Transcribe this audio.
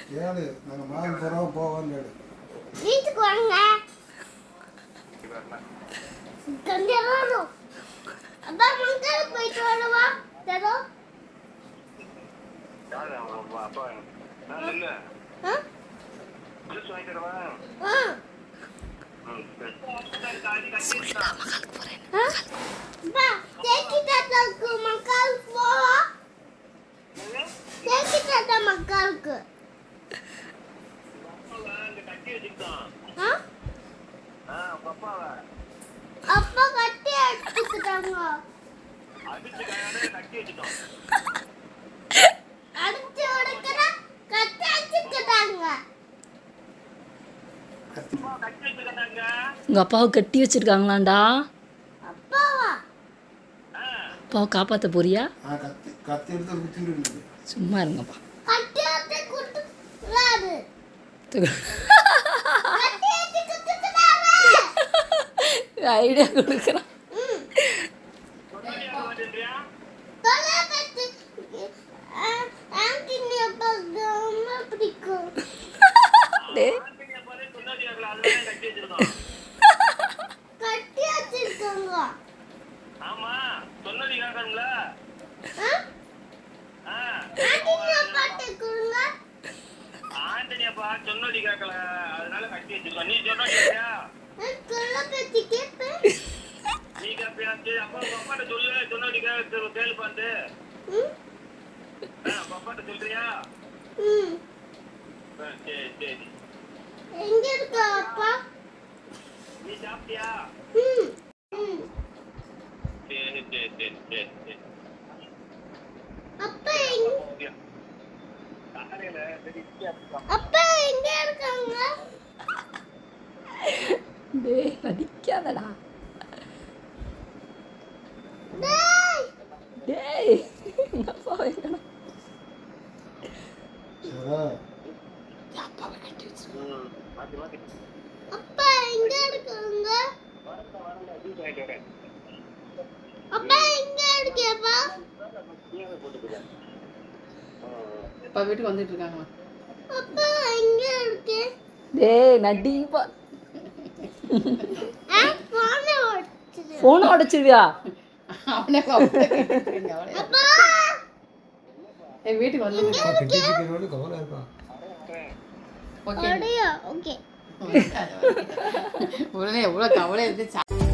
ஏழு நாங்கள் மாதம் போகிறோம் போவோம்னு கேடு வீட்டுக்கு வாங்க கொஞ்சம் வரும் அப்பா மங்கல் போயிட்டு வரவா தரோ யாரு அவன் அப்பா அப்பா நான் நில்லு ஆ ஜூஸ் வாங்கி தரவா ஆ ம் சரி ஆ அப்பா தேக்கி தாத்தாக்கு மக்கள் போவா தேக்கி தாத்தா மக்களுக்கு அப்பாவை இங்க கட்டி வச்சுக்கிட்டான் ஆ ஆ உங்க அப்பாவை அப்பா கட்டி எடுத்துக்கிட்டாங்க அடிச்சு கையால கட்டி வச்சுட்டோம் அடிச்சு உடைக்கிற கட்டி அடிச்சுக்கிட்டாங்க அப்பா கட்டி வச்சுக்கிட்டாங்க உங்கள் அப்பாவை கட்டி வச்சிருக்காங்களாண்டா அப்பாவா ஆ அப்பாவை காப்பாற்ற போறியா ஆ கத்தி கத்தி எடுத்து குத்திட்டு இருக்குது சும்மா இருங்கப்பா கட்டி எடுத்து கொடுத்துறாரு கட்டி எடுத்து கொடுத்துறாரு ஐடியா கொடுக்குறான் ம் சொன்னாடி யார் மாட்டேன்றியா தொலைபேசி ஆண்டனி அப்பாவுக்கு ரொம்ப பிடிக்கும் டேய் ஆண்டினி அப்பாவே சொன்னாடி யாருல அதெல்லாம் கட்டி வச்சிருக்கோம் கட்டி வச்சிருக்காங்க ஆமா சொன்னது கேட்கணும்ல ஆ? ஆ ஆண்டனி அப்பாட்ட கொடுங்க ஆண்டனி அப்பா சொன்னடி கேட்கல அதனால கட்டி வச்சிருக்கோம் நீ சொன்னா கேட்டியா நான் தொலைபேசி கேட்பேன் நீ கேப்பியா சரி அப்பா உங்க அப்பாட்ட சொல்லு சொன்னடி கேட்டு கேளு பாத்து ம் ஆ, உங்க அப்பாட்ட சொல்றியா ம் ஆ, சரி சரி எங்க இருக்கா அப்பா நீ சாப்பிட்டியா ம் ம் சரி சரி சரி சரி சரி அப்பா எங்க காலையில சரி அப்பா எங்க இருக்காங்க டேய் நடிக்காதடா டேய் டேய் எங்கள் அப்பாவை எங்கடா? சரி அப்பாவை கட்டி வச்சு ம் மாத்தி மாத்தி அப்பா எங்க இருக்காங்க வரண்டா வரண்டா ஜூஸ் வாங்கிட்டு வரேன் அப்பா எங்க இருக்கேப்பா நீங்க போட்டுக்கிறேன் அப்பா வீட்டுக்கு வந்துட்டு இருக்காங்களா அப்பா எங்க இருக்கு டேய் நடிப்பா ஆ போன வச்சிரு ஃபோனை உடச்சிருவியா அவனே அவனே கேட்டுட்டு இருங்க, அவனே. அப்பா என் வீட்டுக்கு வந்துட்டு கட்டி வச்சுக்கிறோன்னு கவலை இருக்கான் ஓகே அடையா ஓகே உடனே எவ்வளோ கவலை இருந்துச்சு